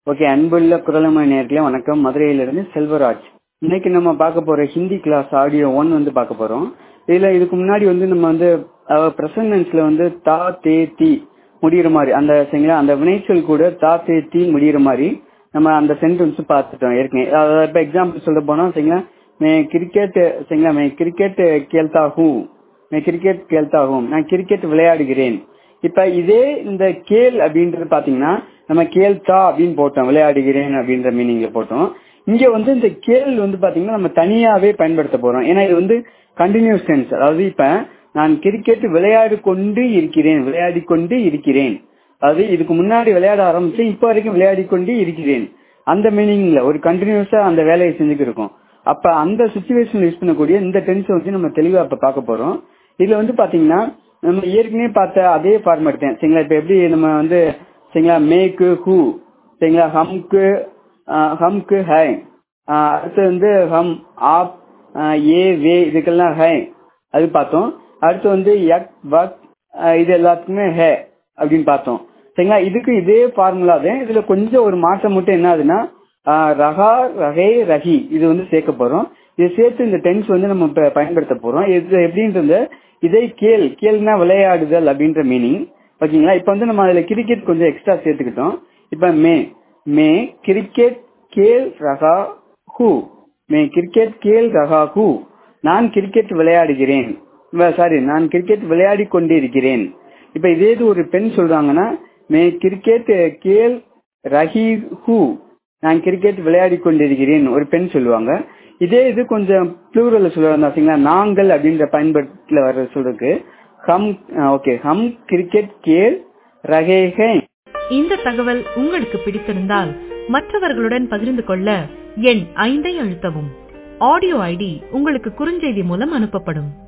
okay அன்புள்ள குரலமை நேர்களே வணக்கம் மதுரையிலிருந்து செல்வராஜ் இன்னைக்கு நம்ம பார்க்க போற ஹிந்தி கிளாஸ் ஆடியோ ஒன் வந்து பார்க்க போறோம் இதுல இதுக்கு முன்னாடி வந்து நம்ம வந்து பிரசன்டென்ஸ்ல வந்து தா தே தி முடிகிற மாதிரி அந்த சரிங்களா அந்த வினைச்சொல் கூட தா தே தி முடிகிற மாதிரி நம்ம அந்த சென்டென்ஸ் பார்த்துட்டோம் ஏற்கனவே அதாவது இப்போ எக்ஸாம்பிள் சொல்ல போனா சரிங்களா மே கிரிக்கெட் சரிங்களா மே கிரிக்கெட் கேள்தா ஹூ மே கிரிக்கெட் கேள்தா ஹூ நான் கிரிக்கெட் விளையாடுகிறேன் இப்ப இதே இந்த கேள் அப்படின்றது பாத்தீங்கன்னா நம்ம கேள்தா அப்படின்னு போட்டோம் விளையாடுகிறேன் அப்படின்ற மீனிங்ல போட்டோம் இங்க வந்து இந்த கேள் வந்து பாத்தீங்கன்னா நம்ம தனியாவே பயன்படுத்த போறோம் ஏன்னா இது வந்து கண்டினியூஸ் டென்ஸ் அதாவது இப்ப நான் கிரிக்கெட் விளையாடி கொண்டு இருக்கிறேன் விளையாடி கொண்டு இருக்கிறேன் அதாவது இதுக்கு முன்னாடி விளையாட ஆரம்பிச்சு இப்ப வரைக்கும் விளையாடி கொண்டு இருக்கிறேன் அந்த மீனிங்ல ஒரு கண்டினியூஸா அந்த வேலையை செஞ்சுட்டு இருக்கோம் அப்ப அந்த சுச்சுவேஷன் யூஸ் பண்ணக்கூடிய இந்த டென்ஸ் வந்து நம்ம தெளிவா இப்ப பார்க்க போறோம் இதுல வந்து பாத்தீங்கன்னா நம்ம ஏற்கனவே பார்த்த அதே ஃபார்மேட் தான் சரிங்களா இப்ப எப்படி நம்ம வந்து சரிங்களா மேக்கு ஹூ சரிங்களா ஹம்க்கு ஹம்க்கு ஹை அடுத்து வந்து ஹம் ஆப் ஏ வே இதுக்கெல்லாம் ஹை அது பார்த்தோம் அடுத்து வந்து யக் வக் இது எல்லாத்துக்குமே ஹே அப்படின்னு பார்த்தோம் சரிங்களா இதுக்கு இதே ஃபார்முலா தான் இதுல கொஞ்சம் ஒரு மாற்றம் மட்டும் என்ன ஆகுதுன்னா ரகா ரகே ரஹி இது வந்து சேர்க்க போறோம் இது சேர்த்து இந்த டென்ஸ் வந்து நம்ம இப்ப பயன்படுத்த போறோம் இது எப்படின்றது இதை கேள் கேள்னா விளையாடுதல் அப்படின்ற மீனிங் ஓகேங்களா இப்ப வந்து நம்ம அதுல கிரிக்கெட் கொஞ்சம் எக்ஸ்ட்ரா சேர்த்துக்கிட்டோம் இப்ப மே மே கிரிக்கெட் கேள் ரகா ஹூ மே கிரிக்கெட் கேள் ரகா ஹூ நான் கிரிக்கெட் விளையாடுகிறேன் சாரி நான் கிரிக்கெட் விளையாடி கொண்டிருக்கிறேன் இப்ப இதே இது ஒரு பெண் சொல்றாங்கன்னா மே கிரிக்கெட் கேள் ரஹி ஹூ நான் கிரிக்கெட் விளையாடி கொண்டிருக்கிறேன் ஒரு பெண் சொல்லுவாங்க இதே இது கொஞ்சம் ப்ளூரல் சொல்லுவாங்க நாங்கள் அப்படின்ற பயன்படுத்தல வர்ற சொல்றதுக்கு ஹம் ஓகே ஹம் கிரிக்கெட் கேள் ரகே இந்த தகவல் உங்களுக்கு பிடித்திருந்தால் மற்றவர்களுடன் பகிர்ந்து கொள்ள எண் ஐந்தை அழுத்தவும் ஆடியோ ஐடி உங்களுக்கு குறுஞ்செய்தி மூலம் அனுப்பப்படும்